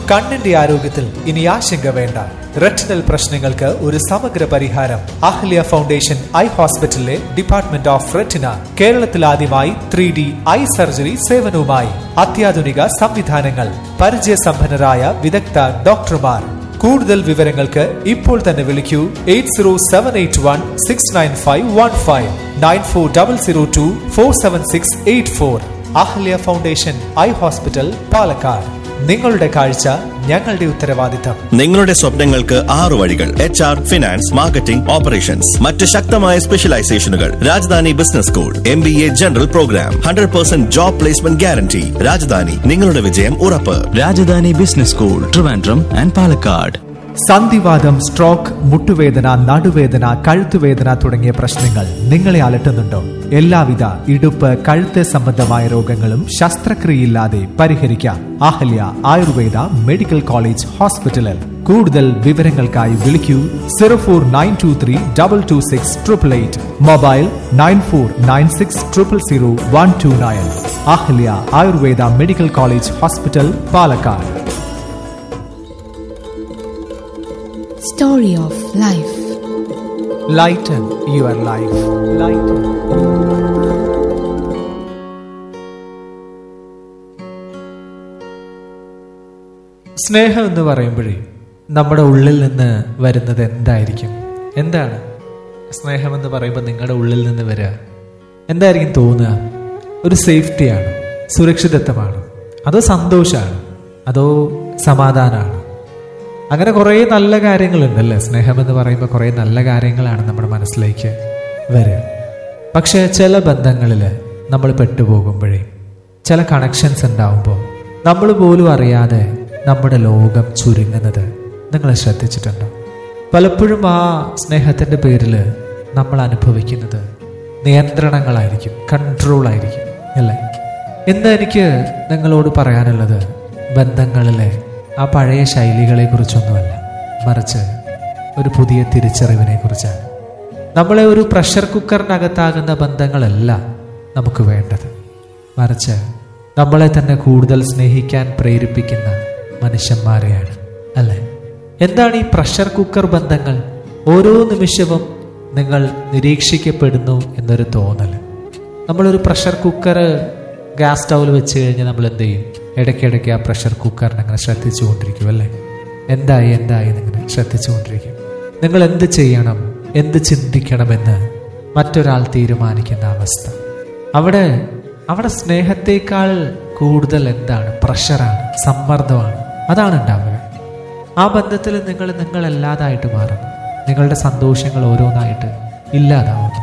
കണ്ണിന്റെ ആരോഗ്യത്തിൽ ഇനി ആശങ്ക വേണ്ട റെറ്റിനൽ പ്രശ്നങ്ങൾക്ക് ഒരു സമഗ്ര പരിഹാരം അഹ്ല്യ ഫൗണ്ടേഷൻ ഐ ഹോസ്പിറ്റലിലെ ഡിപ്പാർട്ട്മെന്റ് ഓഫ് റെറ്റിന കേരളത്തിൽ ആദ്യമായി ത്രീ ഡി ഐ സർജറി സേവനവുമായി അത്യാധുനിക സംവിധാനങ്ങൾ പരിചയസമ്പന്നരായ വിദഗ്ധ ഡോക്ടർമാർ കൂടുതൽ വിവരങ്ങൾക്ക് ഇപ്പോൾ തന്നെ വിളിക്കൂ eight zero seven eight one six nine five one five nine four double zero two four seven six eight four Ahalya foundation eye hospital Palakkad നിങ്ങളുടെ കാഴ്ച ഞങ്ങളുടെ ഉത്തരവാദിത്തം നിങ്ങളുടെ സ്വപ്നങ്ങൾക്ക് ആറു വഴികൾ H R finance marketing operations മറ്റ് ശക്തമായ സ്പെഷ്യലൈസേഷനുകൾ Rajadhani business school M B A general program hundred percent job placement guarantee Rajadhani നിങ്ങളുടെ വിജയം ഉറപ്പ് Rajadhani business school Trivandrum and Palakkad സന്ധിവാദം സ്ട്രോക്ക് മുട്ടുവേദന നടുവേദന കഴുത്തുവേദന തുടങ്ങിയ പ്രശ്നങ്ങൾ നിങ്ങളെ അലട്ടുന്നുണ്ടോ എല്ലാവിധ ഇടുപ്പ് കഴുത്ത് സംബന്ധമായ രോഗങ്ങളും ശസ്ത്രക്രിയയില്ലാതെ പരിഹരിക്കാം അഹല്യ ആയുർവേദ മെഡിക്കൽ കോളേജ് ഹോസ്പിറ്റലിൽ കൂടുതൽ വിവരങ്ങൾക്കായി വിളിക്കൂ zero four nine two three double two six triple eight mobile nine four nine six triple zero one two nine Ahalya Ayurveda medical college hospital Palakkad Story of Life. Lighten your life. Lighten. സ്നേഹം എന്ന് പറയുമ്പോഴേ നമ്മുടെ ഉള്ളിൽ നിന്ന് വരുന്നത് എന്തായിരിക്കും എന്താണ് സ്നേഹം എന്ന് പറയുമ്പോൾ നിങ്ങളുടെ ഉള്ളിൽ നിന്ന് വരിക എന്തായിരിക്കും തോന്നുക ഒരു സേഫ്റ്റിയാണ് സുരക്ഷിതത്വമാണ് അതോ സന്തോഷമാണ് അതോ സമാധാനമാണ് അങ്ങനെ കുറേ നല്ല കാര്യങ്ങളുണ്ടല്ലേ സ്നേഹം എന്ന് പറയുമ്പോൾ കുറേ നല്ല കാര്യങ്ങളാണ് നമ്മുടെ മനസ്സിലേക്ക് വരിക പക്ഷേ ചില ബന്ധങ്ങളിൽ നമ്മൾ പെട്ടുപോകുമ്പോഴേ ചില കണക്ഷൻസ് ഉണ്ടാവുമ്പോൾ നമ്മൾ പോലും അറിയാതെ നമ്മുടെ ലോകം ചുരുങ്ങുന്നത് നിങ്ങൾ ശ്രദ്ധിച്ചിട്ടുണ്ടോ പലപ്പോഴും ആ സ്നേഹത്തിൻ്റെ പേരിൽ നമ്മൾ അനുഭവിക്കുന്നത് നിയന്ത്രണങ്ങളായിരിക്കും കൺട്രോൾ ആയിരിക്കും അല്ലേ എന്താ എനിക്ക് നിങ്ങളോട് പറയാനുള്ളത് ബന്ധങ്ങളിലെ ആ പഴയ ശൈലികളെ കുറിച്ചൊന്നുമല്ല മറിച്ച് ഒരു പുതിയ തിരിച്ചറിവിനെ കുറിച്ചാണ് നമ്മളെ ഒരു പ്രഷർ കുക്കറിനകത്താകുന്ന ബന്ധങ്ങളല്ല നമുക്ക് വേണ്ടത് മറിച്ച് നമ്മളെ തന്നെ കൂടുതൽ സ്നേഹിക്കാൻ പ്രേരിപ്പിക്കുന്ന മനുഷ്യന്മാരെയാണ് അല്ലേ എന്താണ് ഈ പ്രഷർ കുക്കർ ബന്ധങ്ങൾ ഓരോ നിമിഷവും നിങ്ങൾ നിരീക്ഷിക്കപ്പെടുന്നു എന്നൊരു തോന്നൽ നമ്മളൊരു പ്രഷർ കുക്കർ ഗ്യാസ് സ്റ്റൗവിൽ വെച്ച് കഴിഞ്ഞാൽ നമ്മൾ എന്ത് ചെയ്യും ഇടയ്ക്കിടയ്ക്ക് ആ പ്രഷർ കുക്കറിനെ അങ്ങനെ ശ്രദ്ധിച്ചുകൊണ്ടിരിക്കും അല്ലേ എന്തായി എന്തായി എന്നിങ്ങനെ ശ്രദ്ധിച്ചുകൊണ്ടിരിക്കും നിങ്ങൾ എന്ത് ചെയ്യണം എന്ത് ചിന്തിക്കണമെന്ന് മറ്റൊരാൾ തീരുമാനിക്കുന്ന അവസ്ഥ അവിടെ അവിടെ സ്നേഹത്തേക്കാൾ കൂടുതൽ എന്താണ് പ്രഷറാണ് സമ്മർദ്ദമാണ് അതാണ് ഉണ്ടാവുക ആ ബന്ധത്തിൽ നിങ്ങൾ നിങ്ങളല്ലാതായിട്ട് മാറുന്നു നിങ്ങളുടെ സന്തോഷങ്ങൾ ഓരോന്നായിട്ട് ഇല്ലാതാവുന്നു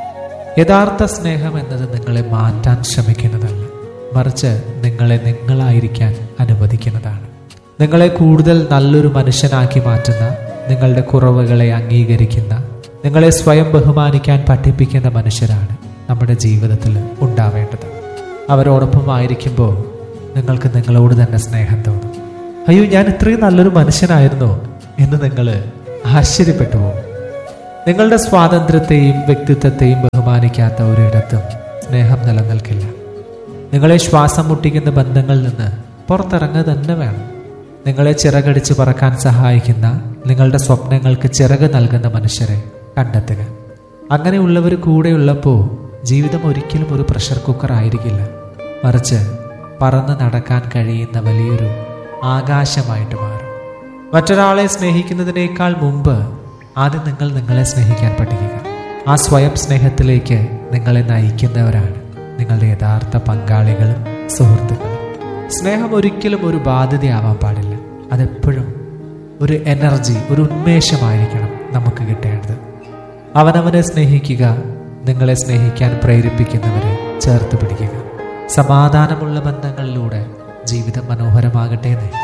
യഥാർത്ഥ സ്നേഹം എന്നത് നിങ്ങളെ മാറ്റാൻ ശ്രമിക്കുന്നതല്ല മറിച്ച് നിങ്ങളെ നിങ്ങളായിരിക്കാൻ അനുവദിക്കുന്നതാണ് നിങ്ങളെ കൂടുതൽ നല്ലൊരു മനുഷ്യനാക്കി മാറ്റുന്ന നിങ്ങളുടെ കുറവുകളെ അംഗീകരിക്കുന്ന നിങ്ങളെ സ്വയം ബഹുമാനിക്കാൻ പഠിപ്പിക്കുന്ന മനുഷ്യരാണ് നമ്മുടെ ജീവിതത്തിൽ ഉണ്ടാവേണ്ടത് അവരോടൊപ്പം ആയിരിക്കുമ്പോൾ നിങ്ങൾക്ക് നിങ്ങളോട് തന്നെ സ്നേഹം തോന്നും അയ്യോ ഞാൻ ഇത്രയും നല്ലൊരു മനുഷ്യനായിരുന്നോ എന്ന് നിങ്ങൾ ആശ്ചര്യപ്പെട്ടു പോകും നിങ്ങളുടെ സ്വാതന്ത്ര്യത്തെയും വ്യക്തിത്വത്തെയും ബഹുമാനിക്കാത്ത ഒരിടത്തും സ്നേഹം നിലനിൽക്കില്ല നിങ്ങളെ ശ്വാസം മുട്ടിക്കുന്ന ബന്ധങ്ങളിൽ നിന്ന് പുറത്തിറങ്ങുക തന്നെ വേണം നിങ്ങളെ ചിറകടിച്ച് പറക്കാൻ സഹായിക്കുന്ന നിങ്ങളുടെ സ്വപ്നങ്ങൾക്ക് ചിറക് നൽകുന്ന മനുഷ്യരെ കണ്ടെത്തുക അങ്ങനെയുള്ളവർ കൂടെയുള്ളപ്പോൾ ജീവിതം ഒരിക്കലും ഒരു പ്രഷർ കുക്കർ ആയിരിക്കില്ല മറിച്ച് പറന്ന് നടക്കാൻ കഴിയുന്ന വലിയൊരു ആകാശമായിട്ട് മാറും മറ്റൊരാളെ സ്നേഹിക്കുന്നതിനേക്കാൾ മുമ്പ് ആദ്യം നിങ്ങൾ നിങ്ങളെ സ്നേഹിക്കാൻ പഠിക്കുക ആ സ്വയം സ്നേഹത്തിലേക്ക് നിങ്ങളെ നയിക്കുന്നവരാണ് നിങ്ങളുടെ യഥാർത്ഥ പങ്കാളികളും സുഹൃത്തുക്കളും സ്നേഹം ഒരിക്കലും ഒരു ബാധ്യതയാവാൻ പാടില്ല അതെപ്പോഴും ഒരു എനർജി ഒരു ഉന്മേഷമായിരിക്കണം നമുക്ക് കിട്ടേണ്ടത് അവനവനെ സ്നേഹിക്കുക നിങ്ങളെ സ്നേഹിക്കാൻ പ്രേരിപ്പിക്കുന്നവരെ ചേർത്ത് പിടിക്കുക സമാധാനമുള്ള ബന്ധങ്ങളിലൂടെ ജീവിതം മനോഹരമാകട്ടെ എന്നേ